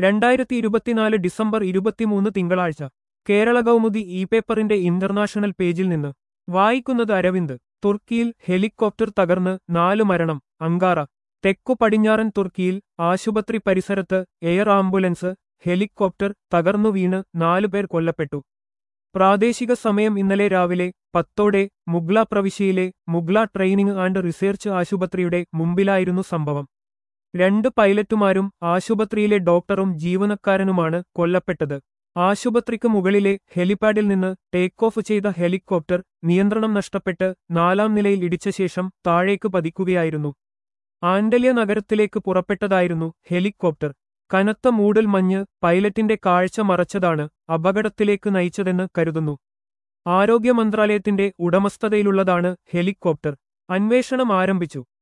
രണ്ടായിരത്തി ഇരുപത്തിനാല് ഡിസംബർ ഇരുപത്തിമൂന്ന് തിങ്കളാഴ്ച കേരള കൗമുദി ഇ പേപ്പറിന്റെ ഇന്റർനാഷണൽ പേജിൽ നിന്ന് വായിക്കുന്നത് അരവിന്ദ് തുർക്കിയിൽ ഹെലികോപ്റ്റർ തകർന്ന് നാലു മരണം അങ്കാറ തെക്കു പടിഞ്ഞാറൻ തുർക്കിയിൽ ആശുപത്രി പരിസരത്ത് എയർ ആംബുലൻസ് ഹെലികോപ്റ്റർ തകർന്നു വീണ് നാലുപേർ കൊല്ലപ്പെട്ടു പ്രാദേശിക സമയം ഇന്നലെ രാവിലെ പത്തോടെ മുഗ്ല പ്രവിശ്യയിലെ മുഗ്ല ട്രെയിനിംഗ് ആൻഡ് റിസർച്ച് ആശുപത്രിയുടെ മുമ്പിലായിരുന്നു സംഭവം രണ്ട് പൈലറ്റുമാരും ആശുപത്രിയിലെ ഡോക്ടറും ജീവനക്കാരനുമാണ് കൊല്ലപ്പെട്ടത് ആശുപത്രിക്ക് മുകളിലെ ഹെലിപാഡിൽ നിന്ന് ടേക്ക് ഓഫ് ചെയ്ത ഹെലികോപ്റ്റർ നിയന്ത്രണം നഷ്ടപ്പെട്ട് നാലാം നിലയിൽ ഇടിച്ച ശേഷം താഴേക്ക് പതിക്കുകയായിരുന്നു ആൻഡല്യ നഗരത്തിലേക്ക് പുറപ്പെട്ടതായിരുന്നു ഹെലികോപ്റ്റർ കനത്ത മൂടൽ മഞ്ഞ് പൈലറ്റിന്റെ കാഴ്ച മറച്ചതാണ് അപകടത്തിലേക്ക് നയിച്ചതെന്ന് കരുതുന്നു ആരോഗ്യ മന്ത്രാലയത്തിന്റെ ഉടമസ്ഥതയിലുള്ളതാണ് ഹെലികോപ്റ്റർ അന്വേഷണം ആരംഭിച്ചു